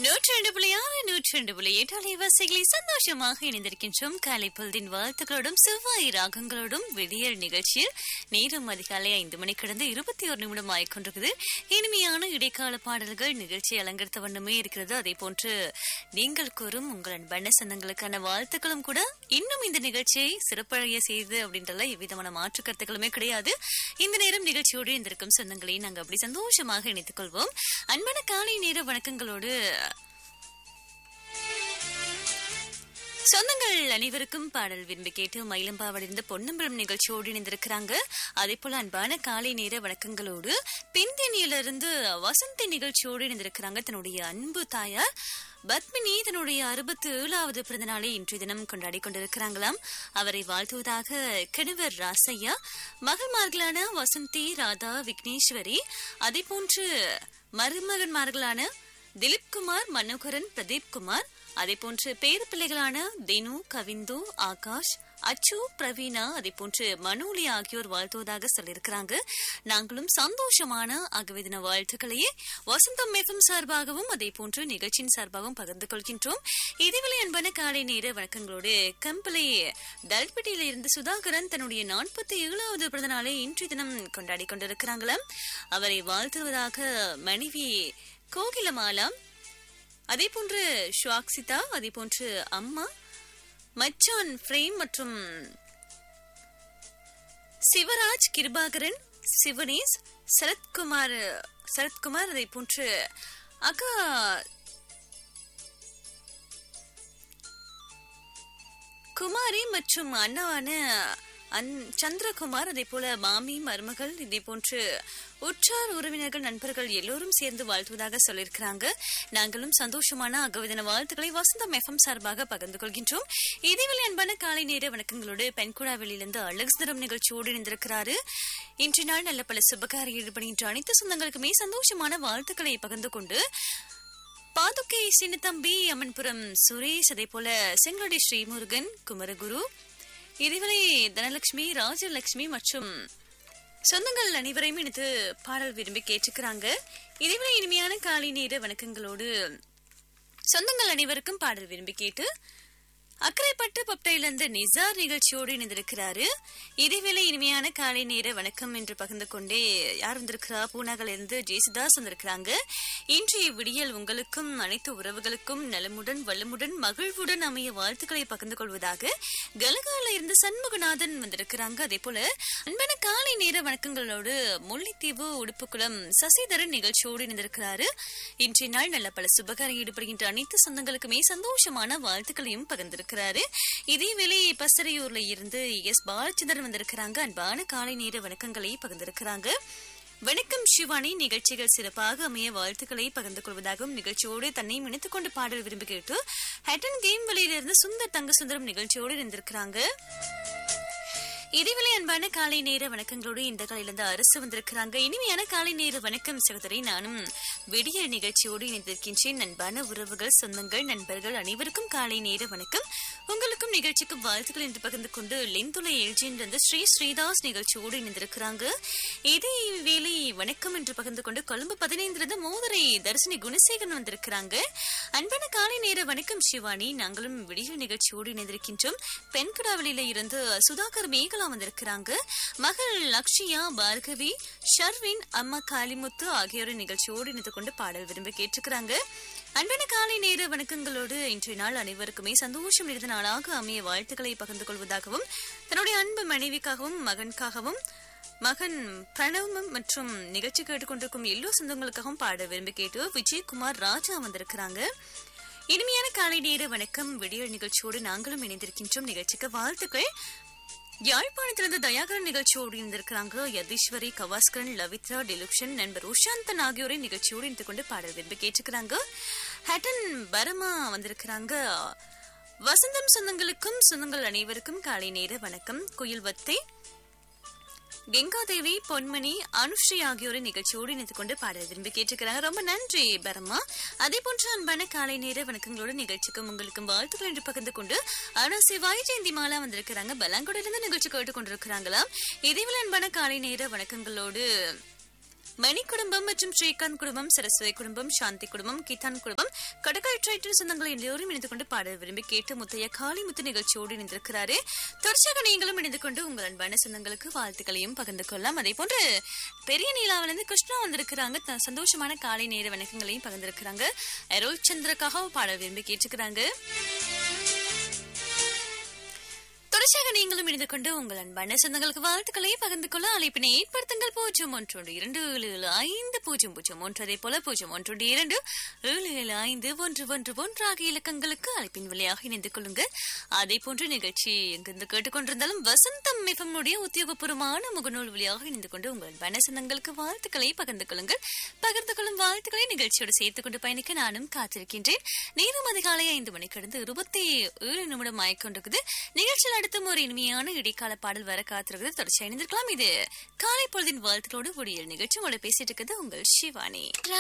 நூற்றி ரெண்டு புள்ளி ஆறு நூற்றி ரெண்டு புள்ளி எட்டு அலைவாசிகளை சந்தோஷமாக இணைந்திருக்கின்றோம் காலை பொழுதின் வாழ்த்துக்களோடும் செவ்வாய் ராகங்களோடும் விடியல் நிகழ்ச்சியில் நேரம் அதிகாலை ஐந்து மணி கடந்து இருபத்தி ஒரு நிமிடம் ஆயிக்கொண்டிருக்குது இனிமையான இடைக்கால பாடல்கள் நிகழ்ச்சி அலங்கரித்த வண்ணமே இருக்கிறது அதே போன்று நீங்கள் கூறும் உங்கள் அன்பான சொந்தங்களுக்கான வாழ்த்துக்களும் கூட இன்னும் இந்த நிகழ்ச்சியை சிறப்படைய செய்து அப்படின்றல எவ்விதமான மாற்று கருத்துக்களுமே கிடையாது இந்த நேரம் நிகழ்ச்சியோடு இருந்திருக்கும் சொந்தங்களை நாங்கள் அப்படி சந்தோஷமாக இணைத்துக் கொள்வோம் அன்பான காலை நேர வணக்கங்களோடு சொந்தங்கள் அனைவருக்கும் பாடல் விரும்பி கேட்டு மயிலம்பாவடிந்த பொன்னம்பலம் நிகழ்ச்சியோடு இணைந்திருக்கிறாங்க அதே போல அன்பான காலை நேர வணக்கங்களோடு பின்தேனியிலிருந்து வசந்தி நிகழ்ச்சியோடு இணைந்திருக்கிறாங்க தன்னுடைய அன்பு தாயார் பத்மினி தன்னுடைய அறுபத்தி ஏழாவது பிறந்த நாளை இன்றைய தினம் கொண்டாடி கொண்டிருக்கிறாங்களாம் அவரை வாழ்த்துவதாக கணவர் ராசையா மகள்மார்களான வசந்தி ராதா விக்னேஸ்வரி அதே போன்று மருமகன்மார்களான திலீப் குமார் மனோகரன் பிரதீப் குமார் அதே போன்று பேரு பிள்ளைகளான தினு கவிந்து ஆகாஷ் அச்சு பிரவீனா அதே போன்று மனோலி ஆகியோர் வாழ்த்துவதாக சொல்லியிருக்கிறாங்க நாங்களும் சந்தோஷமான அகவிதின வாழ்த்துக்களையே வசந்தம் எஃப்எம் சார்பாகவும் அதே போன்று நிகழ்ச்சியின் சார்பாகவும் பகிர்ந்து கொள்கின்றோம் இதேவேளை அன்பான காலை நேர வணக்கங்களோடு கம்பளை தல்பட்டியில இருந்து சுதாகரன் தன்னுடைய நாற்பத்தி ஏழாவது பிறந்த நாளை இன்றைய தினம் கொண்டாடி கொண்டிருக்கிறாங்களாம் அவரை வாழ்த்துவதாக மனைவி கோகிலமாலா அதே போன்று ஷுவாக்சிதா அதே போன்று அம்மா மச்சான் ஃப்ரேம் மற்றும் சிவராஜ் கிருபாகரன் சிவனேஷ் சரத்குமார் சரத்குமார் அதே போன்று அக்கா குமாரி மற்றும் அண்ணாவான அன் சந்திரகுமார் அதே போல மாமி மருமகள் இதே போன்று உற்றார் உறவினர்கள் நண்பர்கள் எல்லோரும் சேர்ந்து வாழ்த்துவதாக சொல்லியிருக்கிறாங்க நாங்களும் சந்தோஷமான அகவிதன வாழ்த்துக்களை வசந்தம் எஃப்எம் சார்பாக பகிர்ந்து கொள்கின்றோம் இதேவேளை அன்பான காலை நேர வணக்கங்களோடு பெண்குடாவிலிருந்து அழகுந்தரம் நிகழ்ச்சியோடு இணைந்திருக்கிறாரு இன்று நாள் நல்ல பல சுபகாரி ஈடுபடுகின்ற அனைத்து சொந்தங்களுக்குமே சந்தோஷமான வாழ்த்துக்களை பகிர்ந்து கொண்டு பாதுகை சின்னத்தம்பி அம்மன்புரம் சுரேஷ் அதே போல செங்கோடி ஸ்ரீமுருகன் குமரகுரு இதுவரை தனலட்சுமி ராஜலட்சுமி மற்றும் சொந்தங்கள் அனைவரையும் இணைத்து பாடல் விரும்பி கேட்டுக்கிறாங்க இதுவரை இனிமையான காலை நேர வணக்கங்களோடு சொந்தங்கள் அனைவருக்கும் பாடல் விரும்பி கேட்டு அக்கரைப்பட்டு பப்டையிலிருந்து நிசார் நிகழ்ச்சியோடு இணைந்திருக்கிறாரு இதேவேளை இனிமையான காலை நேர வணக்கம் என்று பகிர்ந்து கொண்டே யார் வந்திருக்கிறா பூனாகல இருந்து ஜேசுதாஸ் வந்திருக்கிறாங்க இன்றைய விடியல் உங்களுக்கும் அனைத்து உறவுகளுக்கும் நலமுடன் வளமுடன் மகிழ்வுடன் அமைய வாழ்த்துக்களை பகிர்ந்து கொள்வதாக கலகால இருந்து சண்முகநாதன் வந்திருக்கிறாங்க அதே போல அன்பான காலை நேர வணக்கங்களோடு முல்லைத்தீவு உடுப்புக்குளம் சசிதரன் நிகழ்ச்சியோடு இணைந்திருக்கிறாரு இன்றைய நாள் நல்ல பல சுபகாரம் ஈடுபடுகின்ற அனைத்து சொந்தங்களுக்குமே சந்தோஷமான வாழ்த்துக்களையும் பகிர்ந்திருக்கிறாரு இதேவேளை பசறையூர்ல இருந்து எஸ் பாலச்சந்திரன் வந்திருக்கிறாங்க அன்பான காலை நேர வணக்கங்களை பகிர்ந்திருக்கிறாங்க வணக்கம் சிவானி நிகழ்ச்சிகள் சிறப்பாக அமைய வாழ்த்துக்களை பகிர்ந்து கொள்வதாகவும் நிகழ்ச்சியோடு தன்னை இணைத்துக் கொண்டு பாடல் விரும்பி கேட்டு ஹட்டன் கேம் வழியிலிருந்து சுந்தர் தங்க சுந்தரம் நிகழ்ச்சியோடு இருந்திருக்கிறாங்க இதேவேளை அன்பான காலை நேர வணக்கங்களோடு இந்த காலையிலிருந்து அரசு வந்திருக்கிறாங்க இனிமையான காலை நேர வணக்கம் சகோதரி நானும் விடிய நிகழ்ச்சியோடு இணைந்திருக்கின்றேன் அன்பான உறவுகள் சொந்தங்கள் நண்பர்கள் அனைவருக்கும் காலை நேர வணக்கம் உங்களுக்கும் நிகழ்ச்சிக்கும் வாழ்த்துக்கள் என்று பகிர்ந்து கொண்டு லெந்துளை எழுச்சியிலிருந்து ஸ்ரீ ஸ்ரீதாஸ் நிகழ்ச்சியோடு இணைந்திருக்கிறாங்க இதே வேளை வணக்கம் என்று பகிர்ந்து கொண்டு கொழும்பு பதினைந்திலிருந்து மோதரை தரிசனி குணசேகரன் வந்திருக்கிறாங்க அன்பான காலை நேர வணக்கம் சிவானி நாங்களும் விடியல் நிகழ்ச்சியோடு இணைந்திருக்கின்றோம் பெண்கடாவளியில இருந்து சுதாகர் மேகலா வந்திருக்கிறாங்க மகள் லக்ஷியா பார்கவி ஷர்வின் அம்மா காளிமுத்து ஆகியோரின் நிகழ்ச்சியோடு இணைந்து கொண்டு பாடல் விரும்பி கேட்டுக்கிறாங்க அன்பான காலை நேர வணக்கங்களோடு இன்றைய நாள் அனைவருக்குமே சந்தோஷம் நிறைந்த நாளாக அமைய வாழ்த்துக்களை பகிர்ந்து கொள்வதாகவும் தன்னுடைய அன்பு மனைவிக்காகவும் மகனுக்காகவும் மகன் பிரணவம் மற்றும் நிகழ்ச்சி கேட்டுக்கொண்டிருக்கும் எல்லா சொந்தங்களுக்காகவும் பாட விரும்பி கேட்டு விஜயகுமார் ராஜா வந்திருக்கிறாங்க இனிமையான காலை நேர வணக்கம் விடியல் நிகழ்ச்சியோடு நாங்களும் இணைந்திருக்கின்றோம் நிகழ்ச்சிக்கு வாழ்த்துக்கள் யாழ்ப்பாணத்திலிருந்து தயாகரன் நிகழ்ச்சியோடு இருந்திருக்கிறாங்க யதீஸ்வரி கவாஸ்கரன் லவித்ரா டிலுக்ஷன் நண்பர் உஷாந்தன் ஆகியோரை நிகழ்ச்சியோடு இருந்து கொண்டு பாடல் விரும்பி கேட்டுக்கிறாங்க ஹட்டன் பரமா வந்திருக்கிறாங்க வசந்தம் சொந்தங்களுக்கும் சொந்தங்கள் அனைவருக்கும் காலை நேர வணக்கம் குயில் வத்தை கங்காதேவி பொன்மணி அனுஸ்ரீ ஆகியோரை நிகழ்ச்சியோடு இணைத்துக் கொண்டு பாடல் விரும்பி கேட்டுக்கிறாங்க ரொம்ப நன்றி பரமா அதே போன்ற அன்பான காலை நேர வணக்கங்களோட நிகழ்ச்சிக்கும் உங்களுக்கும் வாழ்த்துக்கள் என்று பகிர்ந்து கொண்டு ஆனா சிவாய் ஜெயந்தி மாலா வந்திருக்கிறாங்க பலாங்கோடையிலிருந்து நிகழ்ச்சி கேட்டுக் கொண்டிருக்கிறாங்களா இதேவேளை அன்பான காலை நேர வணக்கங்களோடு மணி குடும்பம் மற்றும் ஸ்ரீகாந்த் குடும்பம் சரஸ்வதி குடும்பம் சாந்தி குடும்பம் கிதான் குடும்பம் கடற்கரை ட்ரைட்டர் சொந்தங்கள் எல்லோரும் இணைந்து கொண்டு பாட விரும்பி கேட்டு முத்தைய காளி முத்து நிகழ்ச்சியோடு இணைந்திருக்கிறாரு தொடர்ச்சியாக நீங்களும் இணைந்து கொண்டு உங்கள் அன்பான சொந்தங்களுக்கு வாழ்த்துக்களையும் பகிர்ந்து கொள்ளலாம் அதே போன்று பெரிய நீலாவிலிருந்து கிருஷ்ணா வந்திருக்கிறாங்க த- சந்தோஷமான காலை நேர வணக்கங்களையும் பகிர்ந்திருக்கிறாங்க அருள் சந்திரக்காக பாட விரும்பி கேட்டுக்கிறாங்க தொடர்ச்சியாக நீங்களும் இணைந்து கொண்டு உங்கள் அன்பான சொந்தங்களுக்கு வாழ்த்துக்களை பகிர்ந்து கொள்ள அழைப்பினை ஏற்படுத்துங்கள் பூஜ்ஜியம் ஒன்று இரண்டு ஏழு ஏழு ஐந்து பூஜ்ஜியம் பூஜ்ஜியம் ஒன்று அதே போல பூஜ்ஜியம் ஒன்று இரண்டு ஏழு ஏழு ஐந்து ஒன்று ஒன்று ஒன்று ஆகிய இலக்கங்களுக்கு அழைப்பின் வழியாக இணைந்து கொள்ளுங்க அதே போன்ற நிகழ்ச்சி எங்கிருந்து கேட்டுக்கொண்டிருந்தாலும் வசந்தம் மிகமுடைய உத்தியோகபூர்வமான முகநூல் வழியாக இணைந்து கொண்டு உங்கள் அன்பான சொந்தங்களுக்கு வாழ்த்துக்களை பகிர்ந்து கொள்ளுங்கள் பகிர்ந்து கொள்ளும் வாழ்த்துக்களை நிகழ்ச்சியோடு சேர்த்துக் கொண்டு பயணிக்க நானும் காத்திருக்கின்றேன் நேரம் அதிகாலை ஐந்து மணி கடந்து இருபத்தி ஏழு நிமிடம் ஆயிக்கொண்டிருக்குது நிகழ்ச்சியில் அடுத்தும் ஒரு இனிமையான இடைக்கால பாடல் வர காத்திருக்குது தொடர்ச்சி இணைந்திருக்கலாம் இது காலை பொழுதின் வாழ்த்துக்களோடு ஒடியல் நிகழ்ச்சி உங்களை பேசிட்டு இருக்குது உங்கள் சிவானி